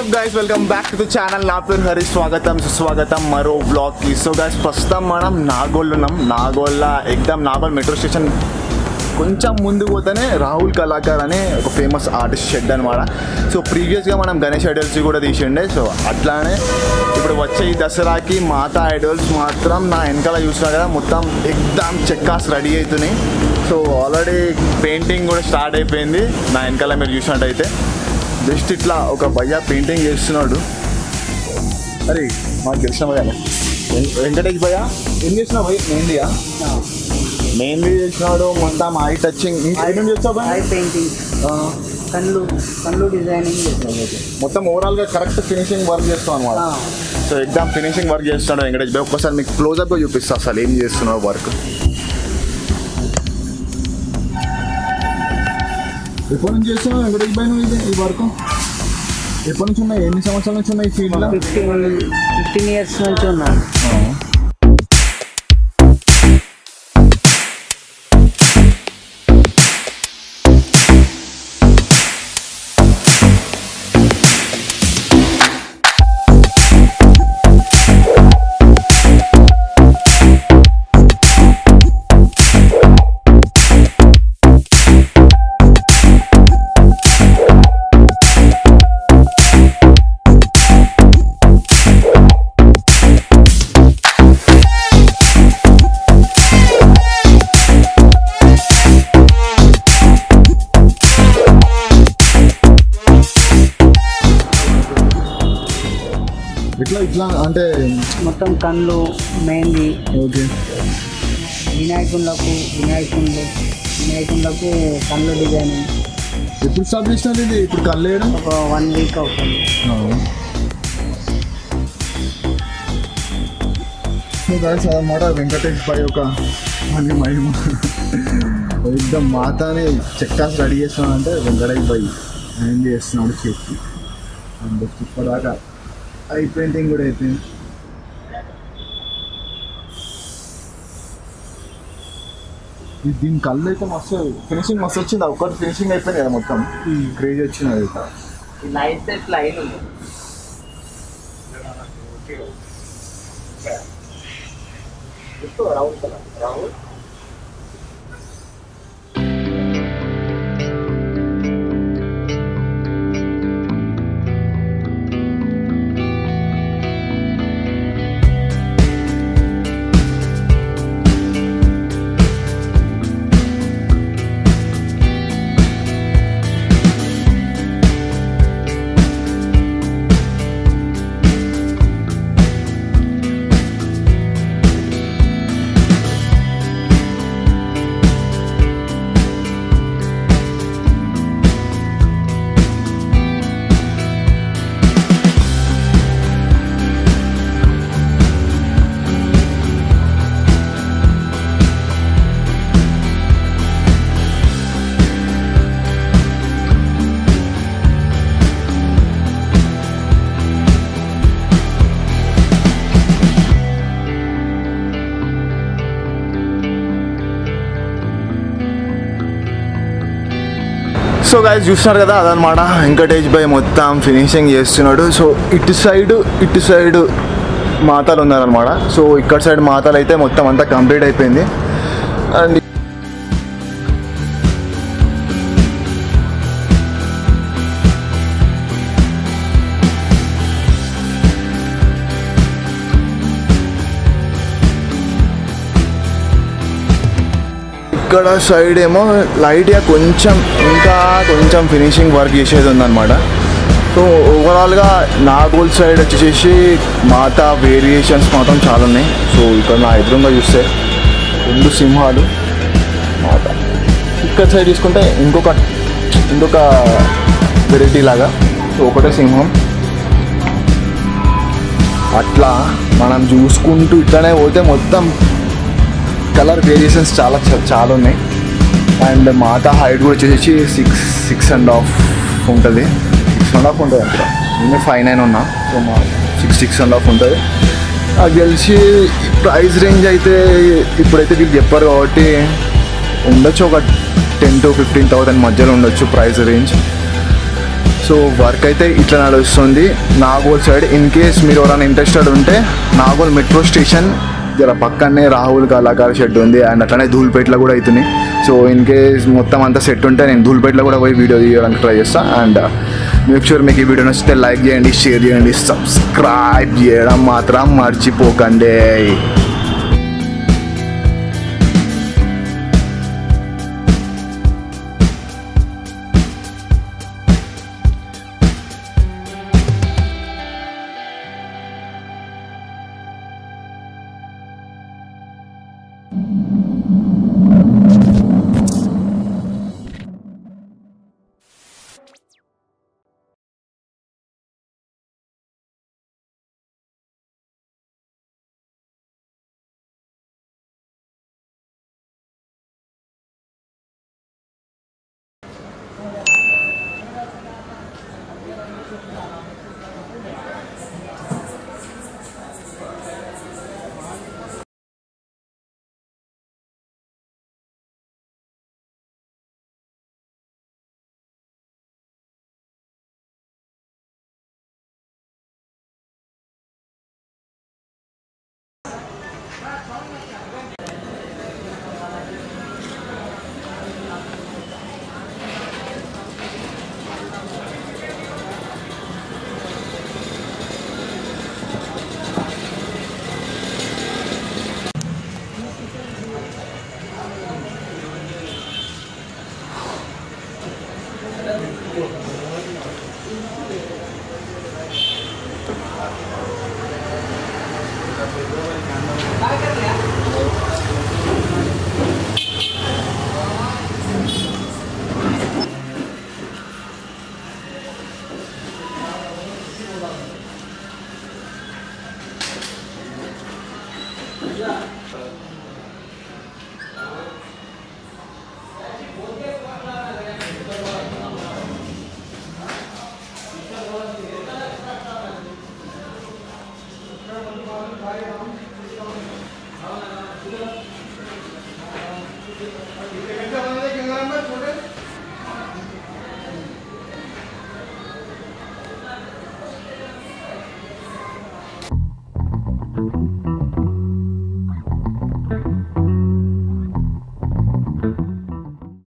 WhatsApp guys welcome back to channel నా పేరు హరి స్వాగతం సుస్వాగతం మరో బ్లాగ్ కి సో గైస్ ప్రస్తుతం మనం నాగోల్ ఉన్నాం నాగోల్ల ఎగ్దాం నాగోల్ మెట్రో స్టేషన్ కొంచెం ముందు పోతేనే రాహుల్ కళాకార్ అనే ఒక ఫేమస్ ఆర్టిస్ట్ షెడ్ అనమాట సో ప్రీవియస్గా మనం గణేష్ ఐడల్స్ కూడా తీసిండే సో అట్లానే ఇప్పుడు వచ్చే ఈ దసరాకి మాతా ఐడల్స్ మాత్రం నా వెనకాల చూసినా కదా మొత్తం ఎగ్దాం చెక్కాస్ రెడీ అవుతున్నాయి సో ఆల్రెడీ పెయింటింగ్ కూడా స్టార్ట్ అయిపోయింది నా వెనకాల మీరు చూసినట్టయితే జస్ట్ ఇట్లా ఒక భయ్య పెయింటింగ్ చేస్తున్నాడు అరే మాకు తెలిసిన భయ్య వెంకటేష్ భయ్య ఏం చేసినావు భయ్ మెహందీయా మెహందీ చేసినాడు మొత్తం ఐ టచింగ్ ఏమేమి చేస్తావు భయ్ ఐ పెయింటింగ్ కళ్ళు కళ్ళు డిజైనింగ్ చేస్తాను మొత్తం ఓవరాల్గా కరెక్ట్ ఫినిషింగ్ వర్క్ చేస్తాం అనమాట ఆ. సో ఎగ్జామ్ ఫినిషింగ్ వర్క్ చేస్తున్నాడు వెంకటేష్ భయ్ ఒక్కసారి మీకు క్లోజ్అప్గా చూపిస్తా అసలు ఏం చేస్తున్నాడు వర్క్ ఎప్పటి నుంచి చేస్తున్నావు వెంకటేష్ భయ్ నువ్వు ఇది ఈ వర్క్ ఎప్పటి నుంచి ఉన్నాయి ఎన్ని సంవత్సరాల నుంచి ఉన్నాయి ఈ ఫీల్డ్లో ఫిఫ్టీన్ ఫిఫ్టీన్ ఇయర్స్ నుంచి ఉన్నాను ఇట్లా ఇట్లా అంటే మొత్తం కళ్ళు మెహందీ ఓకే వినాయకులకు వినాయకుళ్ళు వినాయకులకు కళ్ళు డిజైనింగ్ ఎప్పుడు స్టార్ట్ చేసినారు ఇది ఇప్పుడు కల్లేయడం ఒక వన్ వీక్ అవుతుంది సో గాయస్ అన్నమాట వెంకటేష్ పై ఒక మళ్ళీ మహిమ ఎగ్దమ్ మాతాని చెక్కాస్ రెడీ చేస్తున్నాడు అంటే వెంకటేష్ పై ఏం చేస్తున్నాడు చెప్పి అండ్ ఇప్పటిదాకా ఐ పెయింటింగ్ కూడా అయిపోయింది ఇది దీని కళ్ళు అయితే మస్తు ఫినిషింగ్ మస్తు వచ్చింది ఒక్కటి ఫినిషింగ్ అయిపోయింది కదా మొత్తం క్రేజ్ వచ్చింది అది లైట్ లైన్ సో గాయస్ చూస్తున్నారు కదా అదనమాట వెంకటేష్ భాయ్ మొత్తం ఫినిషింగ్ చేస్తున్నాడు సో ఇటు సైడ్ ఇటు సైడ్ మాతాలు ఉన్నారనమాట సో ఇక్కడ సైడ్ మాతాలు అయితే మొత్తం అంతా కంప్లీట్ అయిపోయింది అండ్ ఇక్కడ సైడ్ ఏమో లైట్గా కొంచెం ఇంకా కొంచెం ఫినిషింగ్ వర్క్ చేసేది ఉందన్నమాట సో ఓవరాల్గా నాగోల్ సైడ్ వచ్చేసి మాతా వేరియేషన్స్ మాత్రం చాలా ఉన్నాయి సో ఇక్కడ నా ఎదురుగా చూస్తే రెండు సింహాలు మాత ఇక్కడ సైడ్ తీసుకుంటే ఇంకొక ఇంకొక వెరైటీ లాగా సో ఒకటే సింహం అట్లా మనం చూసుకుంటూ ఇట్లానే పోతే మొత్తం కలర్ వేరియేషన్స్ చాలా చ- చాలా ఉన్నాయి అండ్ మాత హైట్ కూడా వచ్చేసి సిక్స్ సిక్స్ అండ్ హాఫ్ ఉంటుంది సిక్స్ అండ్ హాఫ్ ఉంటుంది అక్కడ నేను ఫైవ్ నైన్ ఉన్నా సో మా సిక్స్ సిక్స్ అండ్ హాఫ్ ఉంటుంది నాకు తెలిసి ప్రైస్ రేంజ్ అయితే ఇప్పుడైతే వీళ్ళు చెప్పారు కాబట్టి ఉండొచ్చు ఒక టెన్ టు ఫిఫ్టీన్ థౌసండ్ మధ్యలో ఉండొచ్చు price range so so work అయితే ఇట్లా నడుస్తుంది నాగోల్ సైడ్ ఇన్ కేస్ మీరు ఎవరైనా ఇంట్రెస్టెడ్ ఉంటే నాగోల్ మెట్రో స్టేషన్ జర పక్కనే రాహుల్ కళాకార షెడ్ ఉంది అండ్ అట్లనే ధూల్పేటలో కూడా అవుతుంది సో ఇన్ కేస్ మొత్తం అంతా సెట్ ఉంటే నేను ధూల్పేటలో కూడా పోయి వీడియో తీయడానికి ట్రై చేస్తాను అండ్ మేక్ షూర్ మీకు ఈ వీడియో నచ్చితే లైక్ చేయండి షేర్ చేయండి సబ్స్క్రైబ్ చేయడం మాత్రం మర్చిపోకండి